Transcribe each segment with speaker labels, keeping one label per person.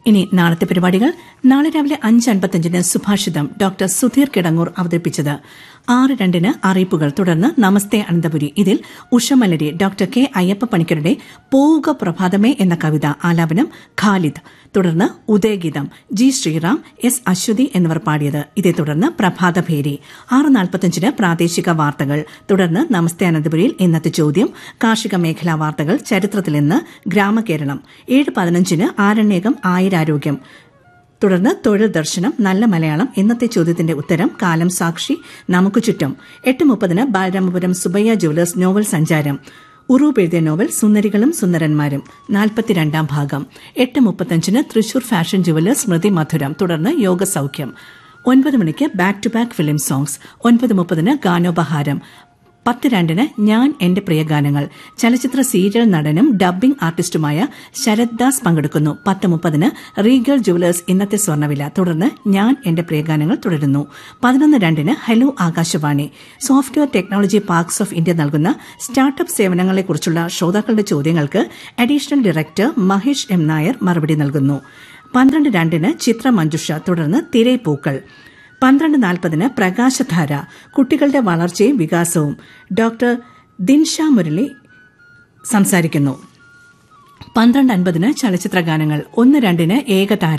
Speaker 1: ഇനി നാളത്തെ പരിപാടികൾ നാളെ രാവിലെ അഞ്ച് അൻപത്തഞ്ചിന് സുഭാഷിതം ഡോക്ടർ സുധീർ കിടങ്ങൂർ അവതരിപ്പിച്ചത് ആറ് രണ്ടിന് അറിയിപ്പുകൾ തുടർന്ന് നമസ്തേ അനന്തപുരി ഇതിൽ ഉഷമലരി ഡോക്ടർ കെ അയ്യപ്പ പണിക്കരുടെ പോവുക പ്രഭാതമേ എന്ന കവിത ആലാപനം ഖാലിദ് തുടർന്ന് ഉദയഗീതം ജി ശ്രീറാം എസ് അശ്വതി എന്നിവർ പാടിയത് ഇതേ തുടർന്ന് പ്രഭാതഭേരി ആറ് നാൽപ്പത്തഞ്ചിന് പ്രാദേശിക വാർത്തകൾ തുടർന്ന് നമസ്തേ അനന്തപുരിയിൽ ഇന്നത്തെ ചോദ്യം കാർഷിക മേഖലാ വാർത്തകൾ ചരിത്രത്തിൽ ഇന്ന് ഗ്രാമകേരളം ഏഴ് പതിനഞ്ചിന് ആരണ്യകം ആയിരാരോഗ്യം തുടർന്ന് തൊഴിൽ ദർശനം നല്ല മലയാളം ഇന്നത്തെ ചോദ്യത്തിന്റെ ഉത്തരം കാലം സാക്ഷി നമുക്ക് ചുറ്റും എട്ട് മുപ്പതിന് ബാലരാമപുരം സുബയ്യ ജുവലേഴ്സ് നോവൽ സഞ്ചാരം ഉറൂബ് എഴുതിയ നോവൽ സുന്ദരികളും സുന്ദരന്മാരും നാൽപ്പത്തിരണ്ടാം ഭാഗം എട്ട് മുപ്പത്തഞ്ചിന് തൃശൂർ ഫാഷൻ ജുവലേഴ്സ് സ്മൃതി മധുരം തുടർന്ന് യോഗസൌഖ്യം ഒൻപത് മണിക്ക് back to back film songs ഒൻപത് മുപ്പതിന് ഗാനോപഹാരം പത്ത് രണ്ടിന് ഞാൻ എന്റെ പ്രിയ ഗാനങ്ങൾ ചലച്ചിത്ര സീരിയൽ നടനും ഡബ്ബിംഗ് ആർട്ടിസ്റ്റുമായ ശരത് ദാസ് പങ്കെടുക്കുന്നു പത്ത് മുപ്പതിന് റീഗൽ ജുവലേഴ്സ് ഇന്നത്തെ സ്വർണ്ണവില തുടർന്ന് ഞാൻ എന്റെ പ്രിയ ഗാനങ്ങൾ തുടരുന്നു പതിനൊന്ന് രണ്ടിന് hello Akashvani software technology parks of India നൽകുന്ന സ്റ്റാർട്ടപ്പ് സേവനങ്ങളെക്കുറിച്ചുള്ള ശ്രോതാക്കളുടെ ചോദ്യങ്ങൾക്ക് additional director Mahesh M Nair മറുപടി നൽകുന്നു പന്ത്രണ്ട് രണ്ടിന് ചിത്ര മഞ്ജുഷ തുടർന്ന് തിരൈപ്പൂക്കൾ പന്ത്രണ്ട് നാൽപ്പതിന് പ്രകാശധാര കുട്ടികളുടെ വളർച്ചയും വികാസവും ഡോക്ടർ ദിൻഷ മുരളി സംസാരിക്കുന്നു പന്ത്രണ്ട് അൻപതിന് ചലച്ചിത്ര ഗാനങ്ങൾ ഒന്ന് രണ്ടിന് ഏകതാര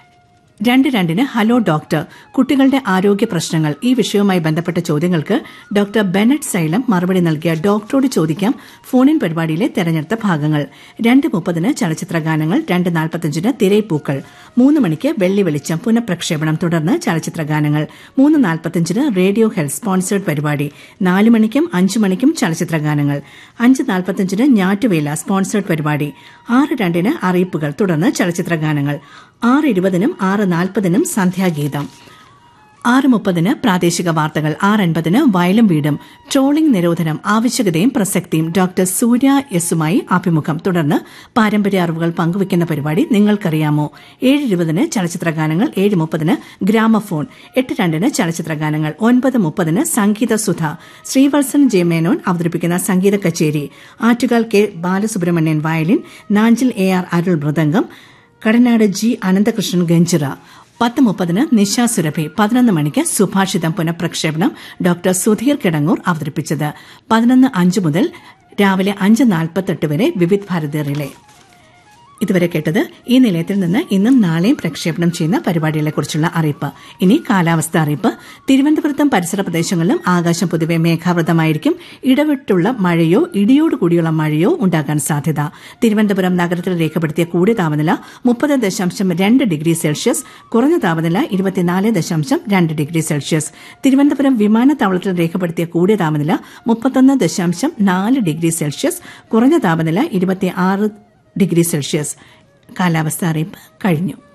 Speaker 1: രണ്ട് രണ്ടിന് ഹലോ ഡോക്ടർ കുട്ടികളുടെ ആരോഗ്യ പ്രശ്നങ്ങൾ ഈ വിഷയവുമായി ബന്ധപ്പെട്ട ചോദ്യങ്ങൾക്ക് ഡോക്ടർ ബെനറ്റ് സൈലം മറുപടി നൽകിയ ഡോക്ടറോട് ചോദിക്കാം ഫോണിൻ പരിപാടിയിലെ തെരഞ്ഞെടുത്ത ഭാഗങ്ങൾ രണ്ട് മുപ്പതിന് ചലച്ചിത്ര ഗാനങ്ങൾ രണ്ട് നാൽപ്പത്തഞ്ചിന് തിരൈപ്പൂക്കൾ മൂന്ന് മണിക്ക് വെള്ളി വെളിച്ചം പുനഃപ്രക്ഷേപണം തുടർന്ന് ചലച്ചിത്ര ഗാനങ്ങൾ മൂന്ന് നാൽപ്പത്തഞ്ചിന് റേഡിയോ ഹെൽത്ത് സ്പോൺസേഡ് പരിപാടി നാല് മണിക്കും അഞ്ച് മണിക്കും ചലച്ചിത്ര ഗാനങ്ങൾ അഞ്ച് നാൽപ്പത്തഞ്ചിന് ഞാറ്റുവേല സ്പോൺസേഡ് പരിപാടി ആറ് രണ്ടിന് അറിയിപ്പുകൾ തുടർന്ന് ചലച്ചിത്ര ഗാനങ്ങൾ ആറ് ഇരുപതിനും ആറ് നാൽപ്പതിനും സന്ധ്യാഗീതം ആറ് മുപ്പതിന് പ്രാദേശിക വാർത്തകൾ ആറ് അൻപതിന് വയലും വീടും ട്രോളിംഗ് നിരോധനം ആവശ്യകതയും പ്രസക്തിയും ഡോക്ടർ സൂര്യ എസുമായി അഭിമുഖം തുടർന്ന് പാരമ്പര്യ അറിവുകൾ പങ്കുവയ്ക്കുന്ന പരിപാടി നിങ്ങൾക്കറിയാമോ ഏഴ് ഇരുപതിന് ചലച്ചിത്ര ഗാനങ്ങൾ ഏഴ് മുപ്പതിന് ഗ്രാമഫോൺ എട്ട് രണ്ടിന് ചലച്ചിത്ര ഗാനങ്ങൾ ഒൻപത് മുപ്പതിന് സംഗീത സുധ ശ്രീവത്സൻ ജെ മേനോൻ അവതരിപ്പിക്കുന്ന സംഗീത കച്ചേരി Attukal K Balasubrahmanyan violin Nanjil A R Arul mridangam Kadanad G Ananthakrishnan ganjira പത്ത് മുപ്പതിന് നിശ സുരഭി പതിനൊന്ന് മണിക്ക് സുഭാഷിതം പുനഃപ്രക്ഷേപണം ഡോക്ടർ സുധീർ കിടങ്ങൂർ അവതരിപ്പിച്ചത് പതിനൊന്ന് അഞ്ച് മുതൽ രാവിലെ അഞ്ച് നാൽപ്പത്തെട്ട് വരെ വിവിധ് ഭാരതി റിലേ ഇതുവരെ കേട്ടത് ഈ നിലയത്തിൽ നിന്ന് ഇന്നും നാളെയും പ്രക്ഷേപണം ചെയ്യുന്ന പരിപാടികളെക്കുറിച്ചുള്ള അറിയിപ്പ് ഇനി കാലാവസ്ഥ അറിയിപ്പ് തിരുവനന്തപുരത്തും പരിസര പ്രദേശങ്ങളിലും ആകാശം പൊതുവെ മേഘാവൃതമായിരിക്കും ഇടവിട്ടുള്ള മഴയോ ഇടിയോടുകൂടിയുള്ള മഴയോ ഉണ്ടാകാൻ സാധ്യത തിരുവനന്തപുരം നഗരത്തിൽ രേഖപ്പെടുത്തിയ കൂടിയ താപനില മുപ്പത് ദശാംശം രണ്ട് ഡിഗ്രി സെൽഷ്യസ് കുറഞ്ഞ താപനില ഇരുപത്തിനാല് ദശാംശം രണ്ട് ഡിഗ്രി സെൽഷ്യസ് തിരുവനന്തപുരം വിമാനത്താവളത്തിൽ രേഖപ്പെടുത്തിയ കൂടിയ താപനില മുപ്പത്തൊന്ന് ദശാംശം നാല് ഡിഗ്രി സെൽഷ്യസ് കുറഞ്ഞ താപനില ഇരുപത്തിയാറ് ഡിഗ്രി സെൽഷ്യസ് കാലാവസ്ഥ അറിയിപ്പ് കഴിഞ്ഞു